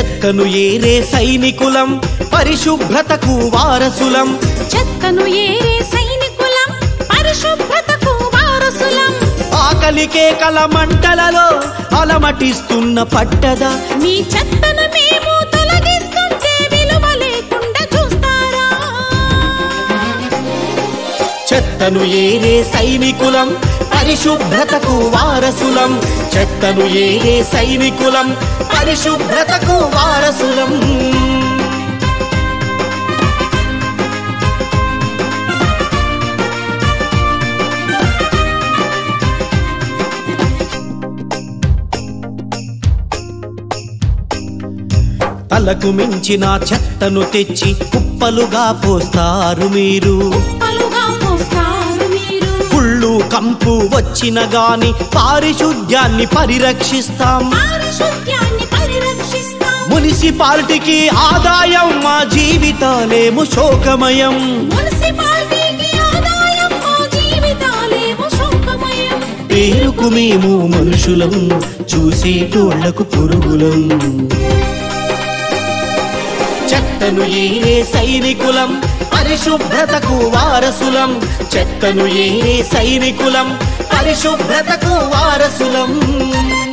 చెత్తను ఏరే సైనికులం పరిశుభ్రతకు వారసులం చెత్తను ఏరే సైనికులం పరిశుభ్రతకు వారసులం ఆకలికే కల మంటలలో అలమటిస్తున్న పట్టద మీ చెత్తను మేము తొలగిస్తుంటే విలువ లేకుండా చూస్తారా చెత్తను ఏరే సైనికులం పరిశుభ్రతకు వారసులం చెత్తను ఏరే సైనికులం పరిశుభ్రతకు వారసులం తలకు మించిన చెత్తను తెచ్చి కుప్పలుగా పోస్తారు మీరు పలుగా పోస్తారు మీరు కుళ్ళు కంపు వచ్చిన గాని పారిశుద్ధ్యాన్ని పరిరక్షిస్తాం పారిశుద్ధ్యాన్ని పరిరక్షిస్తాం మున్సిపాలిటీకి ఆదాయం మా జీవితాలేము శోకమయం మున్సిపాలిటీకి ఆదాయం మా జీవితాలేమో శోకమయం పేరుకు మేము మనుషులం చూసేటోళ్లకు పురుగులం చెత్తను ఏరే సైనికులం పరిశుభ్రతకు వారసులం చెత్తను ఏరే సైనికులం పరిశుభ్రతకు వారసులం